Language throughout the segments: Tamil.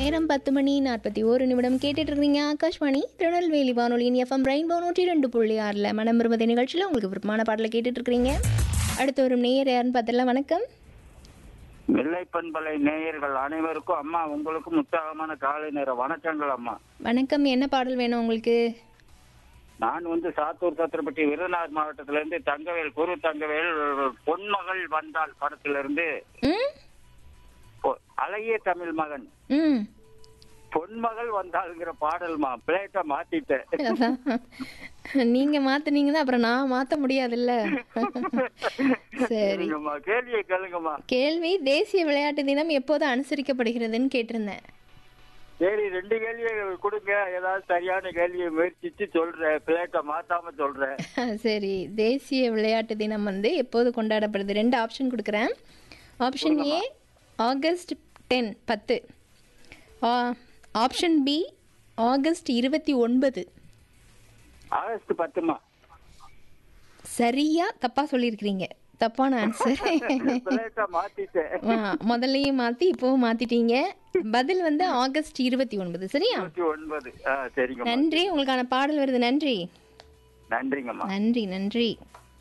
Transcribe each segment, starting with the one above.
நேரம் பத்து மணி நாற்பத்தி ஒரு நிமிடம் கேட்டுட்டு இருக்கீங்க ஆகாஷ்வாணி திருநெல்வேலி வானொலியின் எஃப்எம் ரெயின்போ நூற்றி ரெண்டு புள்ளி ஆறில் மனம் விரும்புத நிகழ்ச்சியில் உங்களுக்கு விருப்பமான பாடலை கேட்டுட்டு இருக்கிறீங்க அடுத்து ஒரு நேயர் யாருன்னு பார்த்துடலாம் வணக்கம் வெள்ளை பண்பலை நேயர்கள் அனைவருக்கும் அம்மா உங்களுக்கும் உற்சாகமான காலை நேர வணக்கங்கள் அம்மா வணக்கம் என்ன பாடல் வேணும் உங்களுக்கு நான் வந்து சாத்தூர் சத்திரப்பட்டி விருதுநகர் மாவட்டத்தில இருந்து தங்கவேல் குரு தங்கவேல் பொன்மகள் வந்தாள் படத்துல இருந்து ம் பொ- அழகிய தமிழ் மகன் ம் பொன்மகள் வந்தாளுங்கிற பாடல்மா பிளேட்டை மாத்திட்டேன் அதான். நீங்க மாத்துனீங்கன்னா அப்புறம் நான் மாத்த முடியாதுல்ல சரி சரிங்கம்மா கேள்வியை கேளுங்கம்மா கேள்வி தேசிய விளையாட்டு தினம் எப்போது அனுசரிக்கப்படுகிறதுன்னு கேட்டிருந்தேன் சரி ரெண்டு கேள்வியை கொடுங்க ஏதாவது சரியான கேள்வியை முயற்சிச்சு சொல்றேன் பிளேட்டை மாத்தாம சொல்றேன் சரி தேசிய விளையாட்டு தினம் வந்து எப்போது கொண்டாடப்படுது ரெண்டு ஆப்ஷன் கொடுக்குறேன் ஆப்ஷன் ஏ ஆகஸ்ட் டென் பத்து ஆப்ஷன் பி ஆகஸ்ட் இருபத்தி ஒன்பது ஆகஸ்ட் பத்துமா சரியா தப்பா சொல்லியிருக்கிறீங்க தப்பான ஆன்சர் பிளேட்டை மாத்திட்டேன் முதல்லையும் மாற்றி இப்போவும் மாற்றிட்டீங்க பதில் வந்து ஆகஸ்ட் இருபத்தி ஒன்பது சரியா இருபத்தி ஒன்பது ஆ சரிங்கம்மா நன்றி உங்களுக்கான பாடல் வருது நன்றி நன்றிங்கம்மா நன்றி நன்றி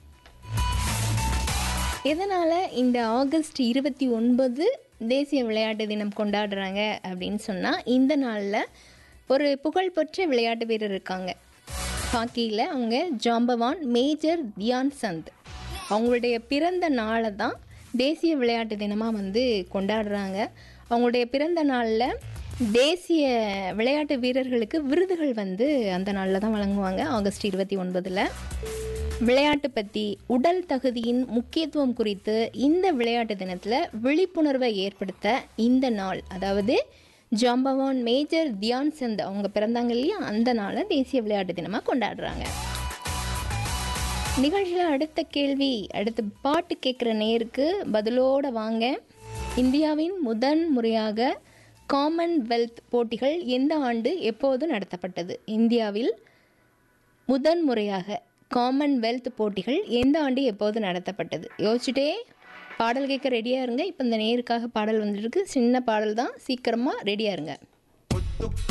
எதனால் இந்த ஆகஸ்ட் இருபத்தி ஒன்பது தேசிய விளையாட்டு தினம் கொண்டாடுறாங்க அப்படின்னு சொன்னால் இந்த நாளில் ஒரு புகழ்பெற்ற விளையாட்டு வீரர் இருக்காங்க ஹாக்கியில் அவங்க ஜாம்பவான் மேஜர் தியான் சந்த் அவங்களுடைய பிறந்த நாளை தான் தேசிய விளையாட்டு தினமாக வந்து கொண்டாடுறாங்க அவங்களுடைய பிறந்த நாளில் தேசிய விளையாட்டு வீரர்களுக்கு விருதுகள் வந்து அந்த நாளில் தான் வழங்குவாங்க ஆகஸ்ட் இருபத்தி ஒன்பதில் விளையாட்டு பற்றி உடல் தகுதியின் முக்கியத்துவம் குறித்து இந்த விளையாட்டு தினத்தில் விழிப்புணர்வை ஏற்படுத்த இந்த நாள் அதாவது ஜாம்பவான் மேஜர் தியான் சந்த் அவங்க பிறந்தாங்க இல்லையா அந்த நாளை தேசிய விளையாட்டு தினமாக கொண்டாடுறாங்க நிகழ்ச்சியில் அடுத்த கேள்வி அடுத்த பாட்டு கேட்குற நேருக்கு பதிலோட வாங்க இந்தியாவின் முதன் முறையாக காமன்வெல்த் போட்டிகள் எந்த ஆண்டு எப்போது நடத்தப்பட்டது இந்தியாவில் முதன் முறையாக காமன்வெல்த் போட்டிகள் எந்த ஆண்டு எப்போது நடத்தப்பட்டது யோசிச்சுட்டே பாடல் கேட்க ரெடியாக இருங்க இப்போ இந்த நேருக்காக பாடல் வந்துருக்கு சின்ன பாடல் தான் சீக்கிரமாக ரெடியாக இருங்க